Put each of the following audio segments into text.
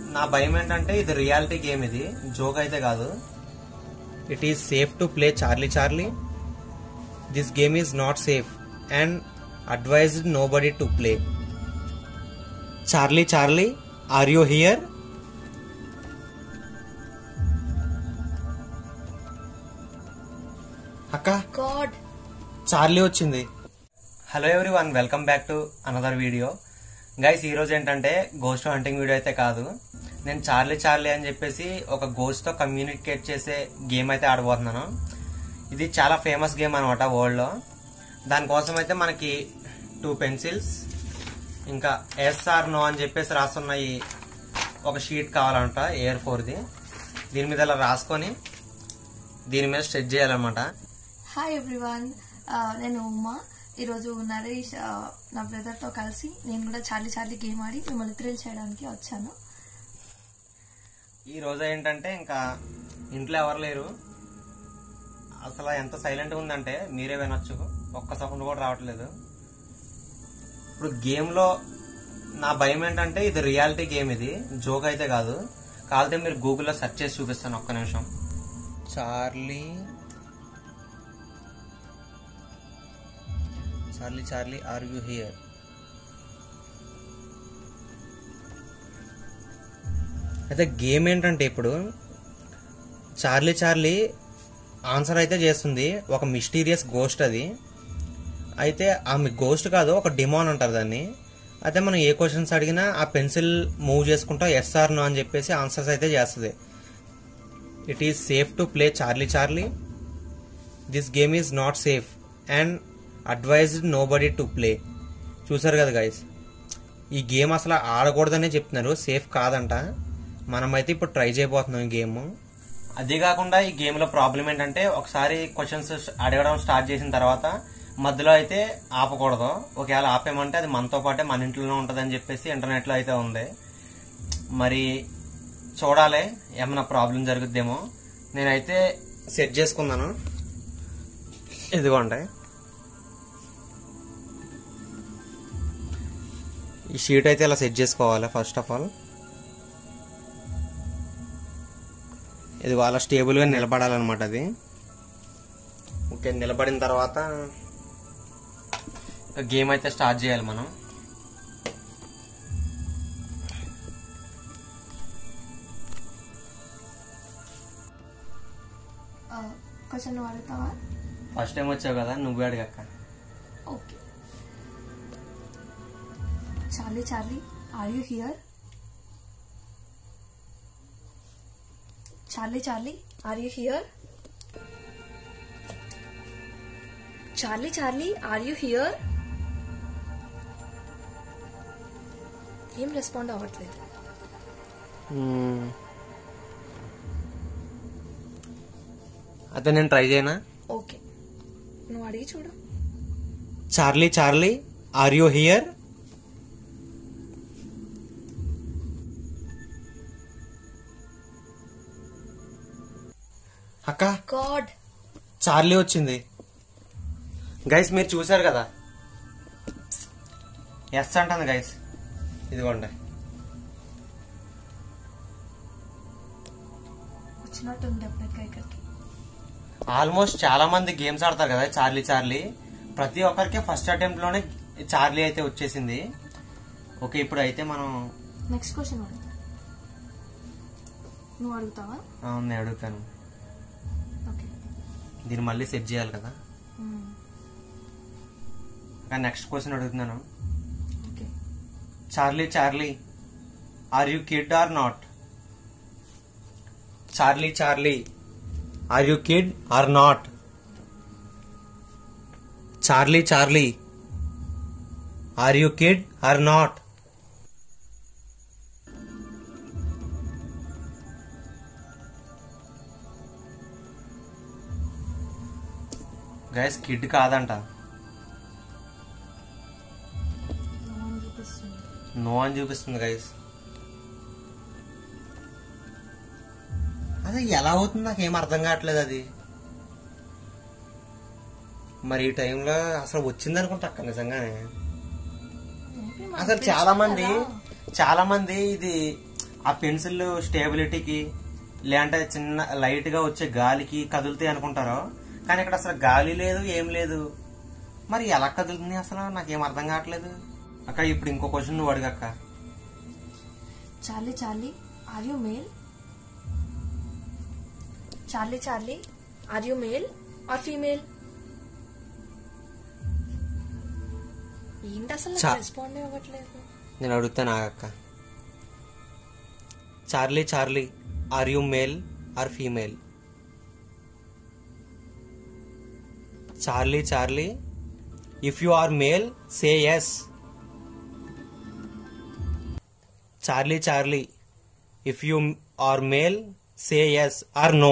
నా భయం ఏంటంటే ఇది రియాలిటీ గేమ్ ఇది జోక్ అయితే కాదు it is safe to play Charlie Charlie this game is not safe and advised nobody to play Charlie Charlie are you here అక్క god Charlie వచ్చింది hello everyone welcome back to another video guys ఈ రోజు ఏంటంటే ghost hunting video అయితే కాదు నేను Charlie Charlie అని చెప్పేసి ఒక గోస్ట్ తో కమ్యూనికేట్ చేసే గేమ్ అయితే ఆడబోతున్నాను ఇది చాలా ఫేమస్ గేమ్ అనమాట వరల్డ్ లో దానికోసం అయితే మనకి టూ పెన్సిల్స్ ఇంకా ఎస్ఆర్ నో అని చెప్పేసి రాస్తున్న ఈ ఒక షీట్ కావాలంట ఎయిర్ ఫోర్ది దీని మీద ఇలా రాసుకొని దీని మీద స్ట్రెచ్ చేయాలన్నమాట హాయ్ ఎవ్రీవన్ నేను ఉమా ఈరోజు నరేష్ ఆ, నా బ్రదర్తో కలిసి నేను కూడా చార్లీ చార్లీ గేమ్ ఆడి మిమ్మల్ని థ్రిల్ చేయడానికి వచ్చాను ఈ రోజు ఏంటంటే ఇంకా ఇంట్లో ఎవరు లేరు అసలు ఎంత సైలెంట్ ఉందంటే మీరే వినొచ్చు ఒక్క సౌండ్ కూడా రావట్లేదు ఇప్పుడు గేమ్ లో నా భయం ఏంటంటే ఇది రియాలిటీ గేమ్ ఇది జోక్ అయితే కాదు కాకపోతే మీరు గూగుల్లో సెర్చ్ చేసి చూపిస్తాను ఒక్క నిమిషం Charlie Charlie Charlie are you here అయితే గేమ్ ఏంటంటే ఇప్పుడు చార్లీ చార్లీ ఆన్సర్ అయితే చేస్తుంది ఒక మిస్టీరియస్ గోస్ట్ అది అయితే ఆ గోస్ట్ కాదు ఒక డిమాన్ అంటారు దాన్ని అయితే మనం ఏ క్వశ్చన్స్ అడిగినా ఆ పెన్సిల్ మూవ్ చేసుకుంటా ఎస్ఆర్ నో అని చెప్పేసి ఆన్సర్స్ అయితే చేస్తుంది it is safe to play Charlie Charlie this game is not safe and advised nobody to play చూసారు కదా గైస్ ఈ గేమ్ అసలు ఆడకూడదనే చెప్తున్నారు సేఫ్ కాదంట మనమైతే ఇప్పుడు ట్రై చేయబోతున్నాం ఈ గేమ్ అదే కాకుండా ఈ గేమ్ లో ప్రాబ్లం ఏంటంటే ఒకసారి క్వశ్చన్స్ అడగడం స్టార్ట్ చేసిన తర్వాత మధ్యలో అయితే ఆపకూడదు ఒకవేళ ఆపేమంటే అది మనతో పాటే మన ఇంట్లోనే ఉంటదని చెప్పేసి ఇంటర్నెట్ లో అయితే ఉంది మరి చూడాలి ఏమైనా ప్రాబ్లం జరుగుద్దేమో నేనైతే సెట్ చేసుకున్నాను ఇదిగోండి ఈ షీట్ అయితే ఇలా సెట్ చేసుకోవాలి ఫస్ట్ ఆఫ్ ఆల్ ఇది వాళ్ళ స్టేబుల్గా నిలబడాలన్నమాట అది ఓకే నిలబడిన తర్వాత గేమ్ అయితే స్టార్ట్ చేయాలి మనం క్వశ్చన్ నువ్వు అడుగుతావా ఫస్ట్ టైం వచ్చావు కదా నువ్వే అడిగక్క okay Charlie Charlie are you here Charlie Charlie are you here Charlie Charlie are you here ఏం రెస్పాండ్ అవ్వట్లేదు అయితే నేను ట్రై చేయనా ఓకే నువ్వు అడిగి చూడు Charlie Charlie are you here అక్క గాడ్ చార్లీ వచ్చింది గైస్ మీరు చూసారు కదా ఎస్ అంటుంది గైస్ ఇదిగోండి వచ్చినట్టుంది డెఫినెట్గా ఇక్కడికి ఆల్మోస్ట్ చాలా మంది గేమ్స్ ఆడతారు కదా చార్లీ చార్లీ ప్రతి ఒక్కరికి ఫస్ట్ అటెంప్ట్ లోనే చార్లీ అయితే వచ్చేసింది ఓకే ఇప్పుడు అయితే మనం నెక్స్ట్ క్వశ్చన్ అడుగు నువ్వు అడుగుతావా ఆ, నేను అడుగుతాను ఓకే దీన్ని మళ్ళీ సెట్ చేయాలి కదా ఇంకా నెక్స్ట్ క్వశ్చన్ అడుగుతున్నాను okay Charlie Charlie are you kid or not Charlie Charlie are you kid or not Charlie Charlie are you kid or not guys kid కాదంట అవును చూపిస్తుంది నో అని చూపిస్తుంది గైస్ అదే ఎలా అవుతుంది నాకు ఏం అర్థం కావట్లేదు అది మరి ఈ టైంలో అసలు వచ్చింది అనుకుంటా అక్క నిజంగానే Maybe మనకు అసలు తెలుసు చాలా మంది కదా. చాలా మంది ఇది ఆ పెన్సిల్ స్టేబిలిటీకి లేదంటే చిన్న లైట్ గా వచ్చే గాలికి కదులుతాయి అనుకుంటారో కానీ ఇక్కడ అసలు గాలి లేదు ఏం లేదు మరి ఎలా కదులుతుంది అసలు నాకేం అర్థం కావట్లేదు అక్క ఇప్పుడు ఇంకో క్వశ్చన్ నువ్వు అడిగక్క Charlie Charlie are you male Charlie Charlie are you male or female ఏంటి అసలు చా- రెస్పాండ్ అవ్వట్లేదు నేను అడుగుతాను ఆగక్క Charlie Charlie are you male or female Charlie Charlie if you are male say yes Charlie Charlie if you are male say yes or no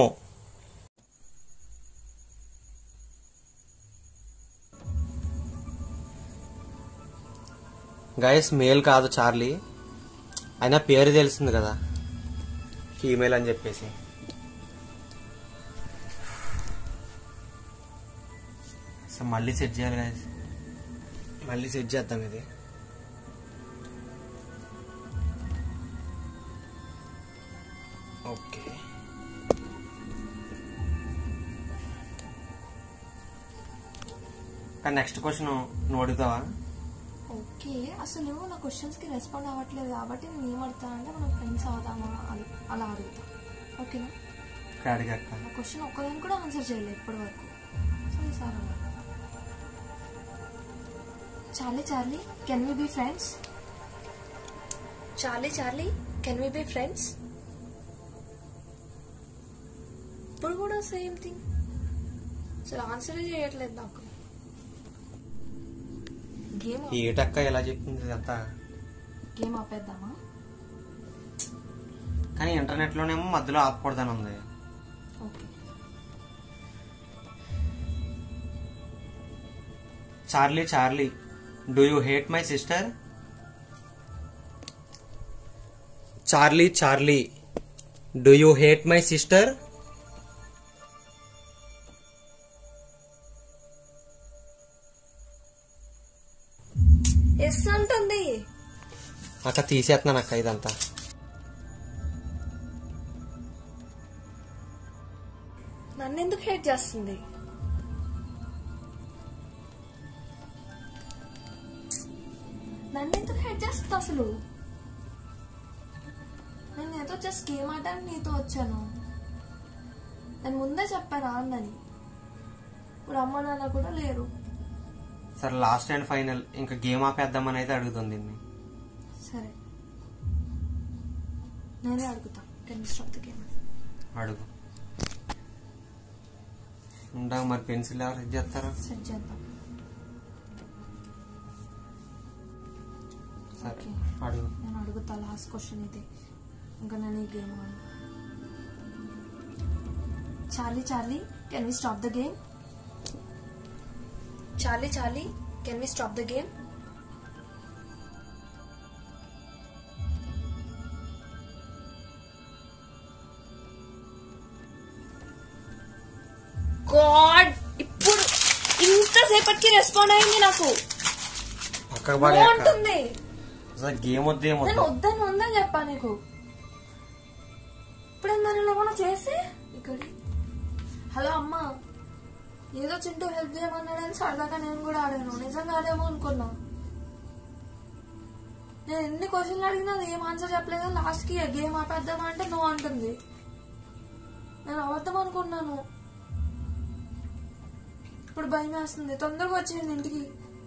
guys male కాదు Charlie అయినా పేరు తెలిసింది కదా ఫీమేల్ అని చెప్పేసి సో మళ్ళీ సెట్ చేయాలి guys మళ్ళీ సెట్ చేద్దాం ఇది ఓకే కానీ నెక్స్ట్ క్వశ్చన్ నువ్వు అడుగుతావా ఓకే అసలు నా క్వశ్చన్స్ కి రెస్పాండ్ అవ్వట్లేదు కాబట్టి నేను ఏం అడుగుతానంటే మనం ఫ్రెండ్స్ అవుదామా అని అలా అడుగుతా ఓకేనా ఇక్కడ అడిగాక నా క్వశ్చన్ ఒక్కదాని కూడా ఆన్సర్ చేయలేదు ఇప్పటి వరకు సరే సార్ అలా Charlie Charlie can we be friends Charlie Charlie can we be friends ఇప్పుడు కూడా సేమ్ థింగ్ అసలు ఆన్సర్ చేయట్లేదు నాకు గేమ్ ఏటక్క ఎలా చెప్పింది ఇదంతా గేమ్ ఆపేద్దామా కానీ ఇంటర్నెట్ లోనేమో మధ్యలో ఆపకూడదని ఉంది okay Charlie Charlie do you hate my sister Charlie Charlie do you hate my sister yes అంటుంది అక్క తీసేస్తున్నాను అక్క ఇదంతా నన్ను ఎందుకు హేట్ చేస్తుంది నన్ను ఎందుకు హేట్ చేస్తుంది అసలు నేను ఏదో జస్ట్ గేమ్ ఆడడానికి నీతో వచ్చాను నేను ముందే చెప్పాను ఆడనని ఇప్పుడు అమ్మ నాన్న కూడా లేరు సరే లాస్ట్ అండ్ ఫైనల్ ఇంకా గేమ్ ఆపేద్దామని అయితే అడుగుతుంది దీన్ని సరే నేనే అడుగుతా కెన్ స్టాప్ ద గేమ్ అడుగు ఉండా మరి పెన్సిల్ ఎవరు ఇది చేస్తారా సెట్ చేద్దాం సరే ఓకే అడుగు నేను అడుగుతా లాస్ట్ క్వశ్చన్ ఇది ఇంకా నేను ఈ గేమ్ ఆడు Charlie Charlie can we stop the game Charlie Charlie can we stop the game god ఇప్పుడు ఇంతసేపటికి రెస్పాండ్ అయింది నాకు పక్కకు No పడే అక్క. అంటుంది అసలు గేమ్ వద్దు ఏం నేను వద్దు వద్దని ఉందని చెప్పా నీకు ఇప్పుడు నన్ను ఏమైనా చేసి ఇక్కడ హలో అమ్మా ఏదో చింటూ హెల్ప్ చేయమన్నాడని సరదాగా నేను కూడా ఆడాను నిజంగా ఆడేమో అనుకున్నా నేను ఎన్ని క్వశ్చన్లు అడిగినా అది ఏం ఆన్సర్ చెప్పలేదు లాస్ట్ కి గేమ్ ఆపేద్దామా అంటే నువ్వు అంటుంది నేను అబద్ధం అనుకున్నాను ఇప్పుడు భయం వేస్తుంది తొందరగా వచ్చేయండి ఇంటికి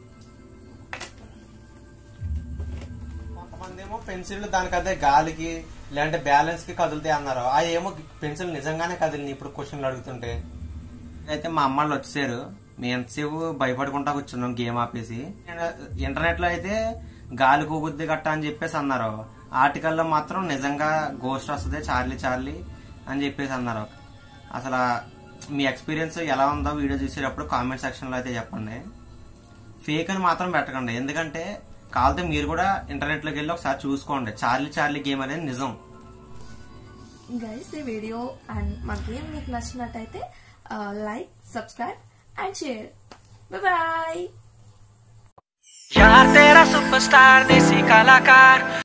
కొంతమంది ఏమో పెన్సిల్ దానికి అదే గాలికి లేదంటే బ్యాలెన్స్ కి కదులుతాయి అన్నారు ఆ ఏమో పెన్సిల్ నిజంగానే కదిలింది ఇప్పుడు క్వశ్చన్లు అడుగుతుంటే అయితే మా అమ్మాళ్ళు వచ్చారు మేము ఎంతసేపు భయపడుకుంటా కూర్చున్నాం గేమ్ ఆపేసి ఇంటర్నెట్ లో అయితే గాలి కూగుద్ది గట్ట అని చెప్పేసి అన్నారు ఆర్టికల్లో మాత్రం నిజంగా గోస్ట్ వస్తుంది చార్లీ చార్లీ అని చెప్పేసి అన్నారు అసలు మీ ఎక్స్పీరియన్స్ ఎలా ఉందో వీడియో చూసేటప్పుడు కామెంట్ సెక్షన్ లో అయితే చెప్పండి ఫేక్ అని మాత్రం పెట్టకండి ఎందుకంటే కావాలంటే మీరు కూడా ఇంటర్నెట్ లోకి వెళ్ళి ఒకసారి చూసుకోండి చార్లీ చార్లీ గేమ్ అనేది నిజం గైస్ ఈ వీడియో అండ్ మా గేమ్ మీకు నచ్చినట్టయితే like subscribe and share bye यार तेरा सुपरस्टार देसी कलाकार